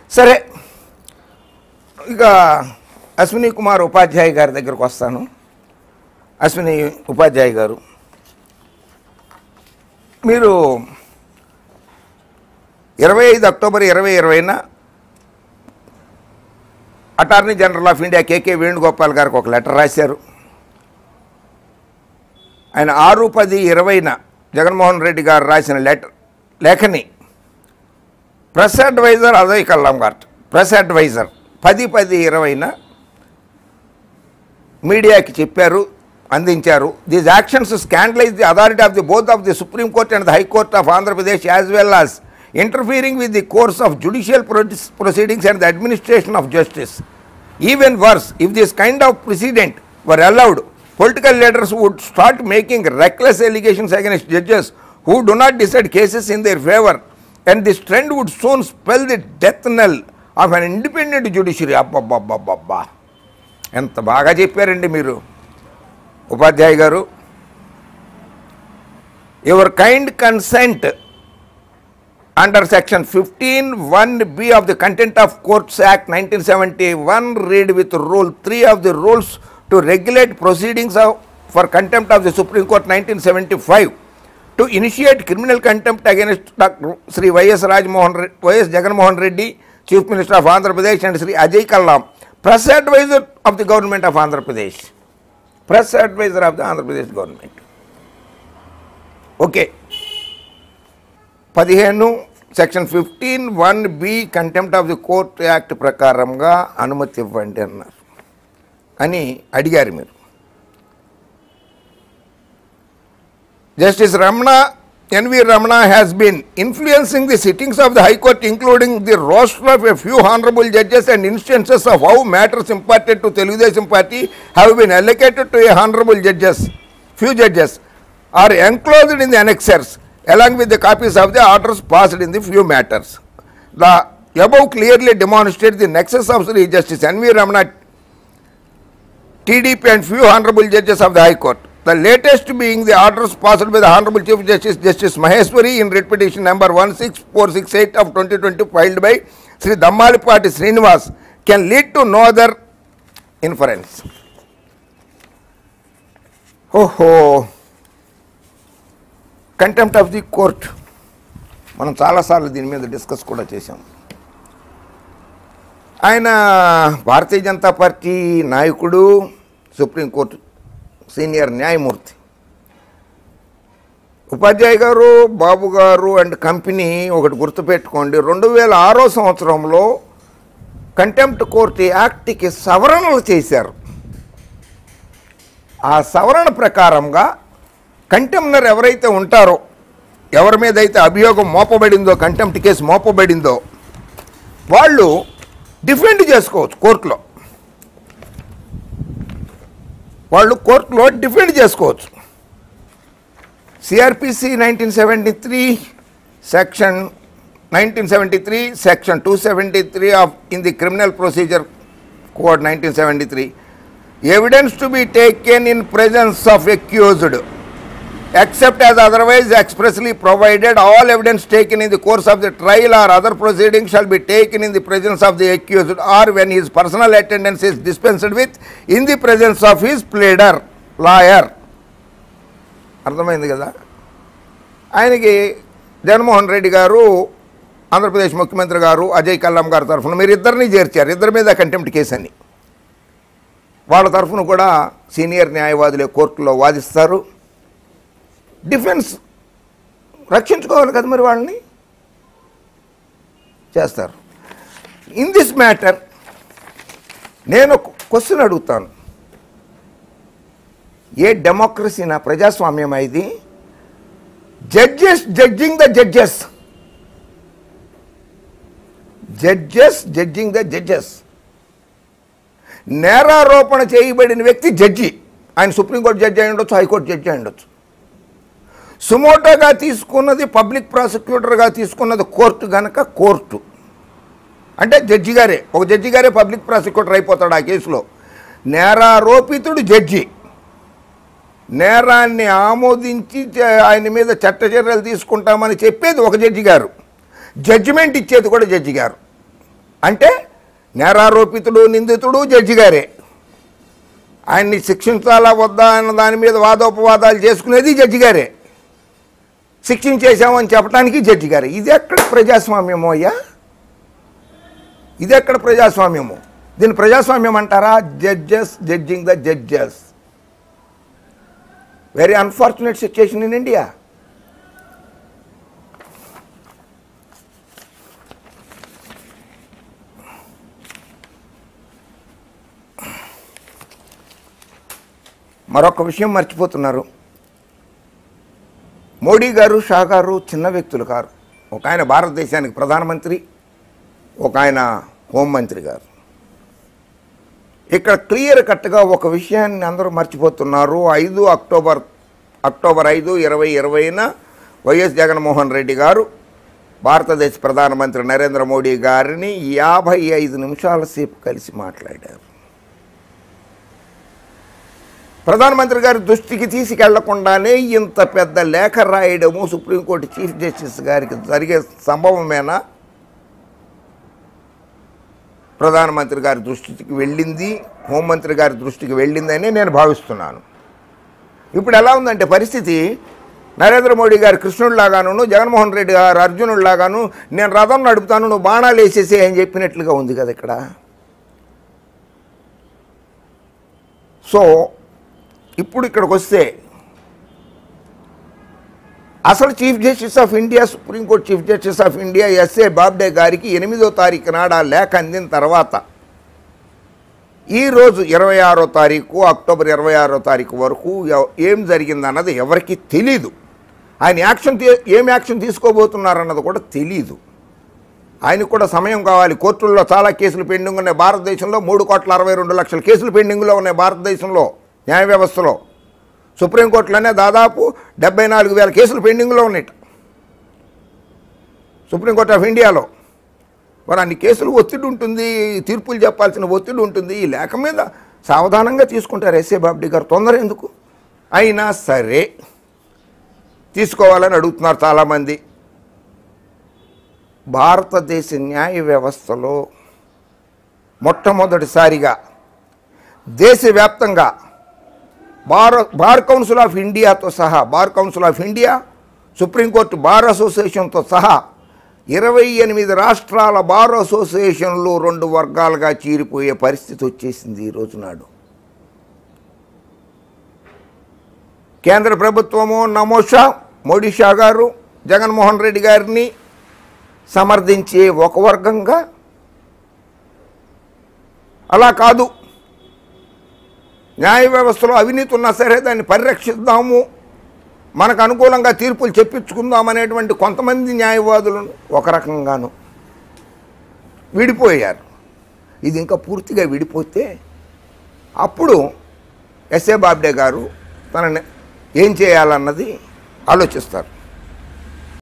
సరే ఇక అశ్విని కుమార్ ఉపాధ్యాయ గారి దగ్గరకు వస్తాను అశ్విని ఉపాధ్యాయ గారు మీరు ఇరవై ఐదు అక్టోబర్ ఇరవై ఇరవైన attorney general of India KK Venugopal గారికి ఒక లెటర్ రాశారు ఆయన ఆరు పది ఇరవైన జగన్మోహన్ రెడ్డి గారు రాసిన లెటర్ లేఖని ప్రెస్ అడ్వైజర్ అజయ్ కల్లాం గారు ప్రెస్ అడ్వైజర్ పది పది ఇరవైన మీడియాకి చెప్పారు అందించారు these actions scandalize the authority of the both of the supreme court and the high court of Andhra Pradesh as well as interfering with the course of judicial pro- proceedings and the administration of justice. Even worse, if this kind of precedent were allowed, political leaders would start making reckless allegations against judges who do not decide cases in their favor, and this trend would soon spell the death knell of an independent judiciary. అబ్బబ్బబ్బబ్బబ్బా ఎంత బాగా చెప్పారండి మీరు ఉపాధ్యాయ గారు your kind consent under section fifteen one B of the content of courts act nineteen seventy one read with rule three of the rules to regulate proceedings for contempt of the supreme court nineteen seventy five to initiate criminal contempt against doctor Shri YS Rajamohan Reddy YS Jaganmohan Reddy chief minister of Andhra Pradesh and Shri Ajay Kallam press adviser of the government of Andhra Pradesh press adviser of the Andhra Pradesh government okay పదిహేను section fifteen one B contempt of the court act ప్రకారంగా అనుమతి ఇవ్వండి అన్నారు అని అడిగారు మీరు justice Ramana NV Ramana has been influencing the sittings of the high court including the roster of a few honourable judges and instances of how matters imparted to Telugu Desam party have been allocated to a honourable judges few judges are enclosed in the annexures along with the copies of the orders passed in the few matters. The above clearly demonstrates the nexus of Sri Justice N.V. Ramana, TDP and few honorable judges of the High Court. The latest being the orders passed by the Honorable Chief Justice Justice Maheshwari in writ petition number 16468 of 2020 filed by Sri Dammalipati Srinivas can lead to no other inference. Oh, oh. Contempt of the court మనం చాలాసార్లు దీని మీద discuss కూడా చేశాం ఆయన Bharatiya Janata party నాయకుడు supreme court senior న్యాయమూర్తి ఉపాధ్యాయ గారు బాబు గారు అండ్ కంపెనీ ఒకటి గుర్తుపెట్టుకోండి రెండు వేల ఆరో సంవత్సరంలో కంటెంప్ట్ కోర్టు యాక్ట్కి సవరణలు చేశారు ఆ సవరణ ప్రకారంగా కంటెంప్నర్ ఎవరైతే ఉంటారో ఎవరి మీద అయితే అభియోగం మోపబడిందో కంటెంప్ట్ కేసు మోపబడిందో వాళ్ళు డిఫెండ్ చేసుకోవచ్చు కోర్టులో వాళ్ళు కోర్టులో డిఫెండ్ చేసుకోవచ్చు CrPC nineteen seventy three section nineteen seventy three section two seventy three of in the criminal procedure code nineteen seventy three evidence to be taken in presence of accused except as otherwise expressly provided, all evidence taken in the course of the trial or other proceedings shall be taken in the presence of the accused or when his personal attendance is dispensed with in the presence of his pleader, lawyer. అర్థమైంది కదా ఆయనకి జగన్మోహన్ రెడ్డి గారు ఆంధ్రప్రదేశ్ ముఖ్యమంత్రి గారు అజయ్ కల్లాం గారి తరఫున మీరు ఇద్దరిని చేర్చారు ఇద్దరి మీద కంటెంప్ట్ కేసు అని వాళ్ళ తరఫున కూడా సీనియర్ న్యాయవాదులే కోర్టులో వాదిస్తారు డిఫెన్స్ రక్షించుకోవాలి కదా మరి వాళ్ళని చేస్తారు ఇన్ దిస్ మ్యాటర్ నేను క్వశ్చన్ అడుగుతాను ఏ డెమోక్రసీ నా ప్రజాస్వామ్యం ఇది judges judging the judges judges judging the judges నేరారోపణ చేయబడిన వ్యక్తి జడ్జి ఆయన సుప్రీంకోర్టు జడ్జి అయి ఉండొచ్చు హైకోర్టు జడ్జి అయి ఉండొచ్చు సుమోటోగా తీసుకున్నది పబ్లిక్ ప్రాసిక్యూటర్గా తీసుకున్నది కోర్టు గనక కోర్టు అంటే జడ్జి గారే ఒక జడ్జి గారే పబ్లిక్ ప్రాసిక్యూటర్ అయిపోతాడు ఆ కేసులో నేరారోపితుడు జడ్జి నేరాన్ని ఆమోదించి చ- ఆయన మీద చట్ట చర్యలు తీసుకుంటామని చెప్పేది ఒక జడ్జి గారు జడ్జిమెంట్ ఇచ్చేది కూడా జడ్జి గారు అంటే నేరారోపితుడు నిందితుడు జడ్జి గారే ఆయన్ని శిక్షించాలా వద్దా అన్న దాని మీద వాదోపవాదాలు చేసుకునేది జడ్జి గారే శిక్షించేశామని చెప్పడానికి జడ్జి గారే ఇది ఎక్కడ ప్రజాస్వామ్యమో అయ్యా ఇది ఎక్కడ ప్రజాస్వామ్యము దీన్ని ప్రజాస్వామ్యం అంటారా judges judging the judges very unfortunate situation in India మరొక విషయం మర్చిపోతున్నారు మోడీ గారు షా గారు చిన్న వ్యక్తులు కారు ఒక ఆయన భారతదేశానికి ప్రధానమంత్రి ఒక ఆయన హోంమంత్రి గారు ఇక్కడ క్లియర్ కట్గా ఒక విషయాన్ని అందరూ మర్చిపోతున్నారు ఐదు అక్టోబర్ అక్టోబర్ ఐదు ఇరవై ఇరవైన వైఎస్ జగన్మోహన్ రెడ్డి గారు భారతదేశ ప్రధానమంత్రి నరేంద్ర మోడీ గారిని యాభై ఐదు నిమిషాల సేపు కలిసి మాట్లాడారు ప్రధానమంత్రి గారి దృష్టికి తీసుకెళ్లకుండానే ఇంత పెద్ద లేఖ రాయడము సుప్రీంకోర్టు చీఫ్ జస్టిస్ గారికి జరిగే సంభవమేనా ప్రధానమంత్రి గారి దృష్టికి వెళ్ళింది హోంమంత్రి గారి దృష్టికి వెళ్ళిందని నేను భావిస్తున్నాను ఇప్పుడు ఎలా ఉందంటే పరిస్థితి నరేంద్ర మోడీ గారు కృష్ణుడిలాగాను జగన్మోహన్ రెడ్డి గారు అర్జునుడిలాగాను నేను రథం నడుపుతాను నువ్వు బాణాలు వేసేసే అని చెప్పినట్లుగా ఉంది కదా ఇక్కడ సో ఇప్పుడు ఇక్కడికి వస్తే అసలు chief justice of India supreme court chief justice of India S A Bobde గారికి ఎనిమిదో తారీఖు నాడు ఆ లేఖ అందిన తర్వాత ఈరోజు ఇరవై ఆరో తారీఖు అక్టోబర్ ఇరవై ఆరో తారీఖు వరకు ఎవ- ఏం జరిగిందన్నది ఎవరికి తెలీదు ఆయన యాక్షన్ తీ ఏం యాక్షన్ తీసుకోబోతున్నారన్నది కూడా తెలీదు ఆయనకు కూడా సమయం కావాలి కోర్టుల్లో చాలా కేసులు పెండింగ్ ఉన్నాయి భారతదేశంలో మూడు కోట్ల అరవై రెండు లక్షల కేసులు పెండింగ్లో ఉన్నాయి భారతదేశంలో న్యాయ వ్యవస్థలో సుప్రీంకోర్టులోనే దాదాపు డెబ్బై నాలుగు వేల కేసులు పెండింగ్లో ఉన్నాయి సుప్రీంకోర్టు ఆఫ్ ఇండియాలో మరి అన్ని కేసులు ఒత్తిడి ఉంటుంది తీర్పులు చెప్పాల్సిన ఒత్తిడి ఉంటుంది ఈ లేఖ మీద సావధానంగా తీసుకుంటారు ఎస్ఏ బాబ్డీ గారు తొందర ఎందుకు అయినా సరే తీసుకోవాలని అడుగుతున్నారు చాలామంది భారతదేశ న్యాయ వ్యవస్థలో మొట్టమొదటిసారిగా దేశవ్యాప్తంగా బార్ బార్ కౌన్సిల్ ఆఫ్ ఇండియాతో సహా bar council of India supreme court bar అసోసియేషన్తో సహా ఇరవై ఎనిమిది రాష్ట్రాల బార్ అసోసియేషన్లు రెండు వర్గాలుగా చీరిపోయే పరిస్థితి వచ్చేసింది ఈ రోజు నాడు కేంద్ర ప్రభుత్వము నమోషా మోడీ షా గారు జగన్మోహన్ రెడ్డి గారిని సమర్థించే ఒక వర్గంగా అలా కాదు న్యాయ వ్యవస్థలో అవినీతి ఉన్నా సరే దాన్ని పరిరక్షిద్దాము మనకు అనుకూలంగా తీర్పులు చెప్పించుకుందాం అనేటువంటి కొంతమంది న్యాయవాదులను ఒక రకంగాను విడిపోయారు ఇది ఇంకా పూర్తిగా విడిపోతే అప్పుడు ఎస్ఏ బాబ్డే గారు తనని ఏం చేయాలన్నది ఆలోచిస్తారు